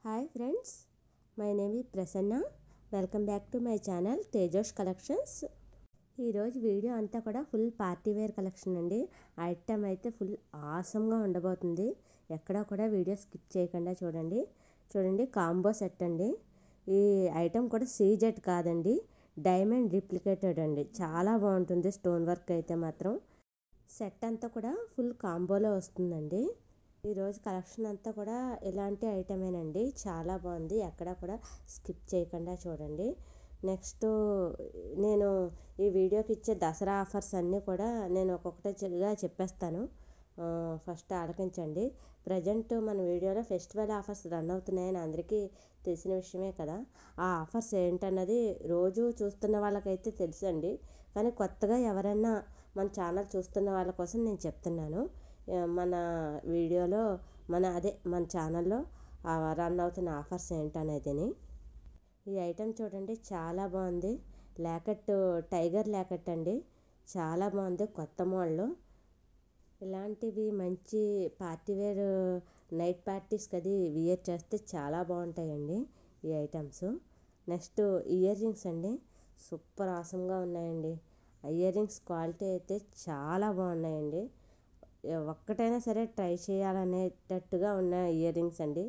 hi friends my name ఈ Prasanna welcome back to my channel Tejosh collections ఈరోజు video అంతా కూడా ఫుల్ పార్టీ వేర్ కలెక్షన్ అండి ఐటమ్ అయితే ఫుల్ ఆసమ్గా ఉండబోతుంది ఎక్కడా కూడా వీడియో స్కిప్ చేయకుండా చూడండి చూడండి కాంబో సెట్ అండి ఈ ఐటమ్ కూడా సీజెట్ కాదండి డైమండ్ రిప్లికేటెడ్ అండి చాలా బాగుంటుంది స్టోన్ వర్క్ అయితే మాత్రం సెట్ అంతా కూడా ఫుల్ కాంబోలో వస్తుందండి ఈరోజు కలెక్షన్ అంతా కూడా ఇలాంటి ఐటమేనండి చాలా బాగుంది ఎక్కడ కూడా స్కిప్ చేయకుండా చూడండి నెక్స్ట్ నేను ఈ వీడియోకి ఇచ్చే దసరా ఆఫర్స్ అన్నీ కూడా నేను ఒక్కొక్కటిగా చెప్పేస్తాను ఫస్ట్ ఆలకించండి ప్రజెంట్ మన వీడియోలో ఫెస్టివల్ ఆఫర్స్ రన్ అవుతున్నాయని అందరికీ తెలిసిన విషయమే కదా ఆ ఆఫర్స్ ఏంటన్నది రోజు చూస్తున్న వాళ్ళకైతే తెలుసండి కానీ కొత్తగా ఎవరైనా మన ఛానల్ చూస్తున్న వాళ్ళ కోసం నేను చెప్తున్నాను మన వీడియోలో మన అదే మన ఛానల్లో రన్ అవుతున్న ఆఫర్స్ ఏంటనేదిని ఈ ఐటెం చూడండి చాలా బాగుంది లాకెట్ టైగర్ లాకెట్ అండి చాలా బాగుంది కొత్త మోడల్ ఇలాంటివి మంచి పార్టీ వేర్ నైట్ పార్టీస్కి అది వియర్ చేస్తే చాలా బాగుంటాయండి ఈ ఐటమ్స్ నెక్స్ట్ ఇయర్ రింగ్స్ అండి సూపర్ ఆసంగా ఉన్నాయండి ఇయర్ రింగ్స్ క్వాలిటీ అయితే చాలా బాగున్నాయండి ఒక్కటైనా సరే ట్రై చేయాలనేటట్టుగా ఉన్న ఇయర్ రింగ్స్ అండి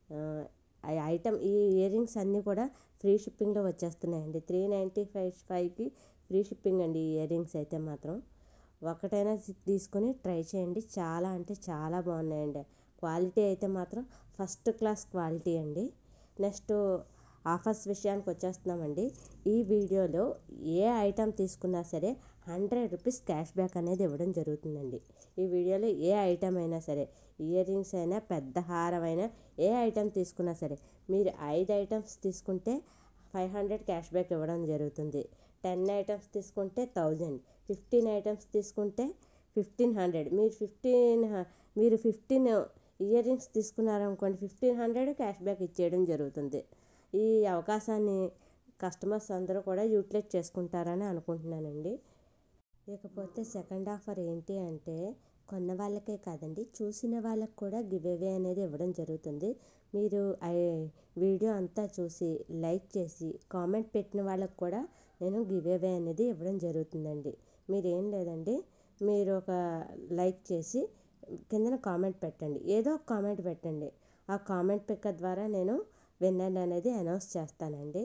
ఐటమ్ ఈ ఇయర్ రింగ్స్ అన్నీ కూడా ఫ్రీ షిప్పింగ్లో వచ్చేస్తున్నాయండి త్రీ నైంటీ ఫైవ్ ఫైవ్కి ఫ్రీ షిప్పింగ్ అండి ఈ ఇయర్ రింగ్స్ అయితే మాత్రం ఒకటైనా తీసుకొని ట్రై చేయండి చాలా అంటే చాలా బాగున్నాయండి క్వాలిటీ అయితే మాత్రం ఫస్ట్ క్లాస్ క్వాలిటీ అండి నెక్స్ట్ ఆఫర్స్ విషయానికి వచ్చేస్తున్నామండి ఈ వీడియోలో ఏ ఐటమ్ తీసుకున్నా సరే హండ్రెడ్ రూపీస్ క్యాష్ బ్యాక్ అనేది ఇవ్వడం జరుగుతుందండి ఈ వీడియోలో ఏ ఐటమ్ అయినా సరే ఇయర్ రింగ్స్ అయినా పెద్ద హారం అయినా ఏ ఐటమ్ తీసుకున్నా సరే మీరు ఐదు ఐటమ్స్ తీసుకుంటే ఫైవ్ హండ్రెడ్ క్యాష్ బ్యాక్ ఇవ్వడం జరుగుతుంది టెన్ ఐటమ్స్ తీసుకుంటే థౌజండ్ ఫిఫ్టీన్ ఐటమ్స్ తీసుకుంటే ఫిఫ్టీన్ హండ్రెడ్ మీరు ఫిఫ్టీన్ మీరు ఫిఫ్టీన్ ఇయర్ రింగ్స్ తీసుకున్నారనుకోండి ఫిఫ్టీన్ హండ్రెడ్ క్యాష్ బ్యాక్ ఇచ్చేయడం జరుగుతుంది ఈ అవకాశాన్ని కస్టమర్స్ అందరూ కూడా యూటిలైజ్ చేసుకుంటారని అనుకుంటున్నానండి ఇకపోతే సెకండ్ ఆఫర్ ఏంటి అంటే కొన్న వాళ్ళకే కాదండి చూసిన వాళ్ళకి కూడా గివ్ అవే అనేది ఇవ్వడం జరుగుతుంది మీరు వీడియో అంతా చూసి లైక్ చేసి కామెంట్ పెట్టిన వాళ్ళకి కూడా నేను గివ్ అవే అనేది ఇవ్వడం జరుగుతుందండి మీరేం లేదండి మీరు ఒక లైక్ చేసి కిందన కామెంట్ పెట్టండి ఏదో ఒక కామెంట్ పెట్టండి ఆ కామెంట్ పిక్క ద్వారా నేను విన్నర్ అనేది అనౌన్స్ చేస్తానండి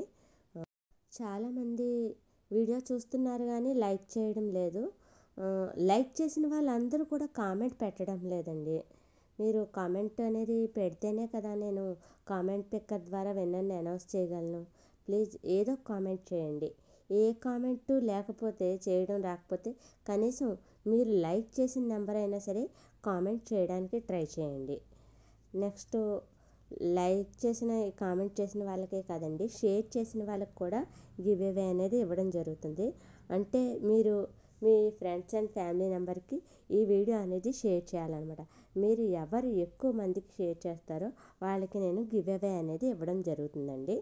చాలామంది వీడియో చూస్తున్నారు కానీ లైక్ చేయడం లేదు లైక్ చేసిన వాళ్ళందరూ కూడా కామెంట్ పెట్టడం లేదండి మీరు కామెంట్ అనేది పెడితేనే కదా నేను కామెంట్ పిక్కర్ ద్వారా విన్నర్ని అనౌన్స్ చేయగలను ప్లీజ్ ఏదో కామెంట్ చేయండి ఏ కామెంట్ లేకపోతే చేయడం రాకపోతే కనీసం మీరు లైక్ చేసిన నెంబర్ అయినా సరే కామెంట్ చేయడానికి ట్రై చేయండి నెక్స్ట్ లైక్ చేసిన కామెంట్ చేసిన వాళ్ళకే కాదండి షేర్ చేసిన వాళ్ళకి కూడా గివ్ అవే అనేది ఇవ్వడం జరుగుతుంది అంటే మీరు మీ ఫ్రెండ్స్ అండ్ ఫ్యామిలీ మెంబర్కి ఈ వీడియో అనేది షేర్ చేయాలన్నమాట మీరు ఎవరు ఎక్కువ మందికి షేర్ చేస్తారో వాళ్ళకి నేను గివ్ అవే అనేది ఇవ్వడం జరుగుతుందండి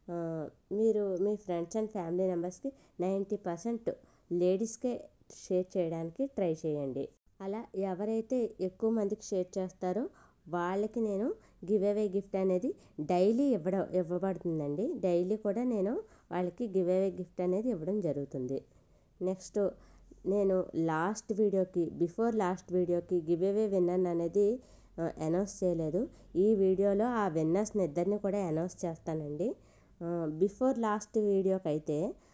మీరు మీ ఫ్రెండ్స్ అండ్ ఫ్యామిలీ మెంబర్స్కి నైంటీ పర్సెంట్ లేడీస్కే షేర్ చేయడానికి ట్రై చేయండి అలా ఎవరైతే ఎక్కువ మందికి షేర్ చేస్తారో వాళ్ళకి నేను గివ్ అవే గిఫ్ట్ అనేది డైలీ ఇవ్వడం ఇవ్వబడుతుందండి డైలీ కూడా నేను వాళ్ళకి గివ్ అవే గిఫ్ట్ అనేది ఇవ్వడం జరుగుతుంది నెక్స్ట్ నేను లాస్ట్ వీడియోకి బిఫోర్ లాస్ట్ వీడియోకి గివ్ అవే విన్నర్ అనేది అనౌన్స్ చేయలేదు ఈ వీడియోలో ఆ విన్నర్స్ని ఇద్దరిని కూడా అనౌన్స్ చేస్తానండి బిఫోర్ లాస్ట్ వీడియోకి అయితే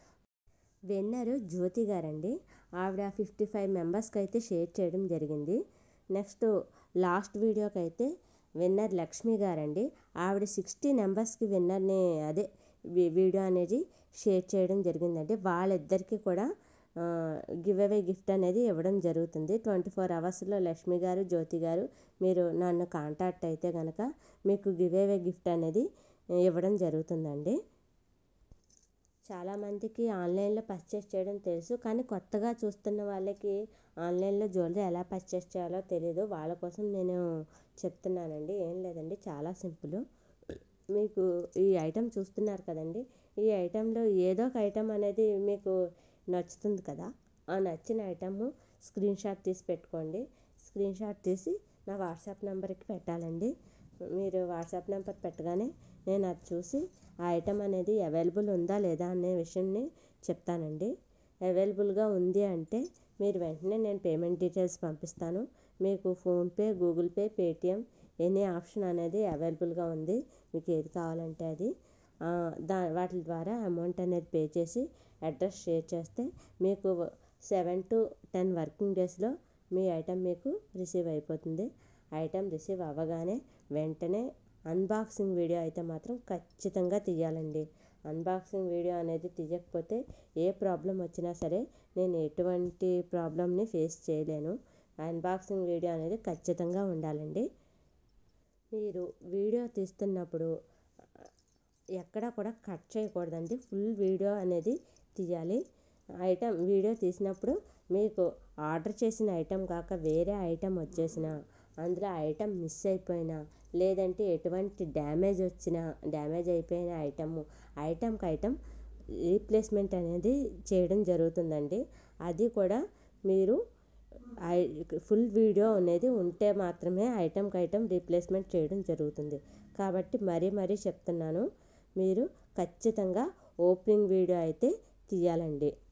విన్నర్ జ్యోతి గారండి ఆవిడ ఫిఫ్టీ ఫైవ్ మెంబర్స్కి అయితే షేర్ చేయడం జరిగింది నెక్స్ట్ లాస్ట్ వీడియోకి అయితే విన్నర్ లక్ష్మి గారండి ఆవిడ సిక్స్టీ నెంబర్స్కి విన్నర్ని అదే వీడియో అనేది షేర్ చేయడం జరిగిందండి వాళ్ళిద్దరికీ కూడా గివ్ అవే గిఫ్ట్ అనేది ఇవ్వడం జరుగుతుంది ట్వంటీ ఫోర్ అవర్స్లో లక్ష్మి గారు జ్యోతి గారు మీరు నన్ను కాంటాక్ట్ అయితే కనుక మీకు గివ్ అవే గిఫ్ట్ అనేది ఇవ్వడం జరుగుతుందండి చాలామందికి ఆన్లైన్లో పర్చేస్ చేయడం తెలుసు కానీ కొత్తగా చూస్తున్న వాళ్ళకి ఆన్లైన్లో జ్యువెలరీ ఎలా పర్చేస్ చేయాలో తెలియదు వాళ్ళ కోసం నేను చెప్తున్నానండి ఏం లేదండి చాలా సింపుల్ మీకు ఈ ఐటెం చూస్తున్నారు కదండి ఈ ఐటెంలో ఏదో ఒక ఐటెం అనేది మీకు నచ్చుతుంది కదా ఆ నచ్చిన ఐటమ్ స్క్రీన్ షాట్ తీసి పెట్టుకోండి స్క్రీన్ షాట్ తీసి నా వాట్సాప్ నెంబర్కి పెట్టాలండి మీరు వాట్సాప్ నెంబర్ పెట్టగానే నేను అది చూసి ఆ ఐటెం అనేది అవైలబుల్ ఉందా లేదా అనే విషయాన్ని చెప్తానండి అవైలబుల్గా ఉంది అంటే మీరు వెంటనే నేను పేమెంట్ డీటెయిల్స్ పంపిస్తాను మీకు PhonePe Google Pay Paytm any option అనేది అవైలబుల్గా ఉంది మీకు ఏది కావాలంటే అది దా వాటి ద్వారా అమౌంట్ అనేది పే చేసి అడ్రస్ షేర్ చేస్తే మీకు సెవెన్ టు టెన్ వర్కింగ్ డేస్లో మీ ఐటెం మీకు రిసీవ్ అయిపోతుంది ఐటెం రిసీవ్ అవ్వగానే వెంటనే అన్బాక్సింగ్ వీడియో అయితే మాత్రం ఖచ్చితంగా తీయాలండి అన్బాక్సింగ్ వీడియో అనేది తీయకపోతే ఏ ప్రాబ్లం వచ్చినా సరే నేను ఎటువంటి ప్రాబ్లమ్ని ఫేస్ చేయలేను అన్బాక్సింగ్ వీడియో అనేది ఖచ్చితంగా ఉండాలండి మీరు వీడియో తీస్తున్నప్పుడు ఎక్కడా కూడా కట్ చేయకూడదండి ఫుల్ వీడియో అనేది తీయాలి ఐటెం వీడియో తీసినప్పుడు మీకు ఆర్డర్ చేసిన ఐటెం కాక వేరే ఐటెం వచ్చేసిన అందులో ఐటెం మిస్ అయిపోయినా లేదంటే ఎటువంటి డ్యామేజ్ వచ్చినా డ్యామేజ్ అయిపోయిన ఐటమ్ ఐటెంకి ఐటెం రీప్లేస్మెంట్ అనేది చేయడం జరుగుతుందండి అది కూడా మీరు ఫుల్ వీడియో అనేది ఉంటే మాత్రమే ఐటెంకి ఐటెం రీప్లేస్మెంట్ చేయడం జరుగుతుంది కాబట్టి మరీ మరీ చెప్తున్నాను మీరు ఖచ్చితంగా ఓపెనింగ్ వీడియో అయితే తీయాలండి